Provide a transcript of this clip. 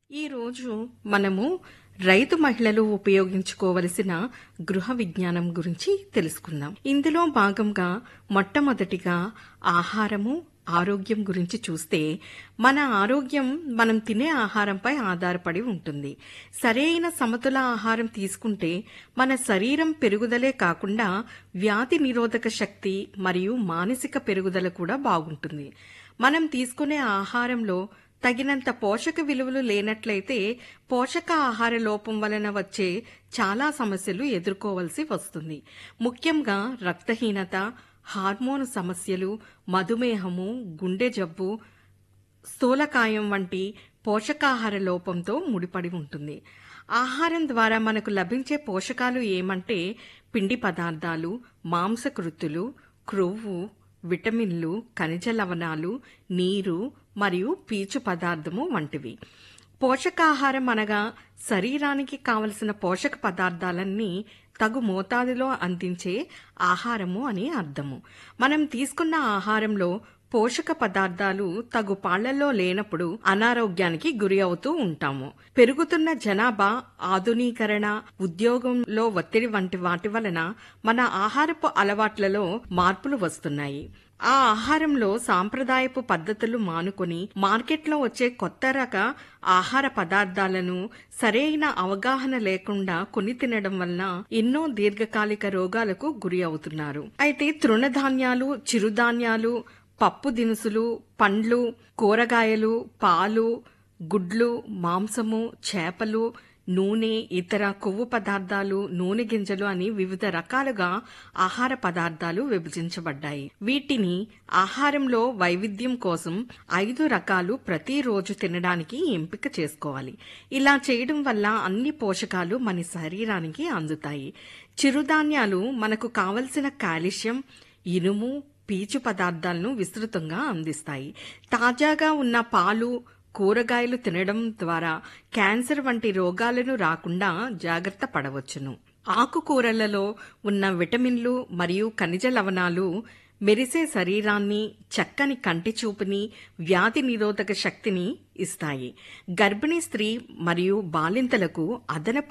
ఈరోజు మనము రైతు మహిళలు ఉపయోగించుకోవలసిన గృహ విజ్ఞానం గురించి తెలుసుకుందాం ఇందులో భాగంగా మొట్టమొదటిగా ఆహారము ఆరోగ్యం గురించి చూస్తే మన ఆరోగ్యం మనం తినే ఆహారంపై ఆధారపడి ఉంటుంది సరైన సమతుల ఆహారం తీసుకుంటే మన శరీరం పెరుగుదలే కాకుండా వ్యాధి నిరోధక శక్తి మరియు మానసిక పెరుగుదల కూడా బాగుంటుంది మనం తీసుకునే ఆహారంలో తగినంత పోషక విలువలు లేనట్లయితే పోషక ఆహార లోపం వలన వచ్చే చాలా సమస్యలు ఎదుర్కోవలసి వస్తుంది ముఖ్యంగా రక్తహీనత హార్మోన్ సమస్యలు మధుమేహము గుండె జబ్బు స్థూలకాయం వంటి పోషకాహార లోపంతో ముడిపడి ఉంటుంది ఆహారం ద్వారా మనకు లభించే పోషకాలు ఏమంటే పిండి పదార్థాలు మాంసకృత్తులు క్రొవ్వు విటమిన్లు ఖనిజ లవణాలు నీరు మరియు పీచు పదార్థము వంటివి పోషకాహారం అనగా శరీరానికి కావలసిన పోషక పదార్థాలన్నీ తగు మోతాదులో అందించే ఆహారము అని అర్థము మనం తీసుకున్న ఆహారంలో పోషక పదార్థాలు తగు పాళ్లలో లేనప్పుడు అనారోగ్యానికి గురి అవుతూ ఉంటాము పెరుగుతున్న జనాభా ఆధునీకరణ ఉద్యోగంలో ఒత్తిడి వంటి వాటి వలన మన ఆహారపు అలవాట్లలో మార్పులు వస్తున్నాయి ఆ ఆహారంలో సాంప్రదాయపు పద్ధతులు మానుకొని మార్కెట్లో వచ్చే కొత్త రక ఆహార పదార్థాలను సరైన అవగాహన లేకుండా కొని తినడం వలన ఎన్నో దీర్ఘకాలిక రోగాలకు గురి అవుతున్నారు అయితే తృణధాన్యాలు చిరుధాన్యాలు పప్పు దినుసులు పండ్లు కూరగాయలు పాలు గుడ్లు మాంసము చేపలు నూనె ఇతర కొవ్వు పదార్థాలు నూనె గింజలు అని వివిధ రకాలుగా ఆహార పదార్థాలు విభజించబడ్డాయి వీటిని ఆహారంలో వైవిధ్యం కోసం ఐదు రకాలు ప్రతిరోజు తినడానికి ఎంపిక చేసుకోవాలి ఇలా చేయడం వల్ల అన్ని పోషకాలు మన శరీరానికి అందుతాయి చిరుధాన్యాలు మనకు కావలసిన కాల్షియం ఇనుము పీచు పదార్థాలను విస్తృతంగా అందిస్తాయి తాజాగా ఉన్న పాలు కూరగాయలు తినడం ద్వారా క్యాన్సర్ వంటి రోగాలను రాకుండా జాగ్రత్త పడవచ్చును ఆకుకూరలలో ఉన్న విటమిన్లు మరియు ఖనిజ లవణాలు మెరిసే శరీరాన్ని చక్కని కంటి చూపుని వ్యాధి నిరోధక శక్తిని ఇస్తాయి గర్భిణీ స్త్రీ మరియు బాలింతలకు అదనపు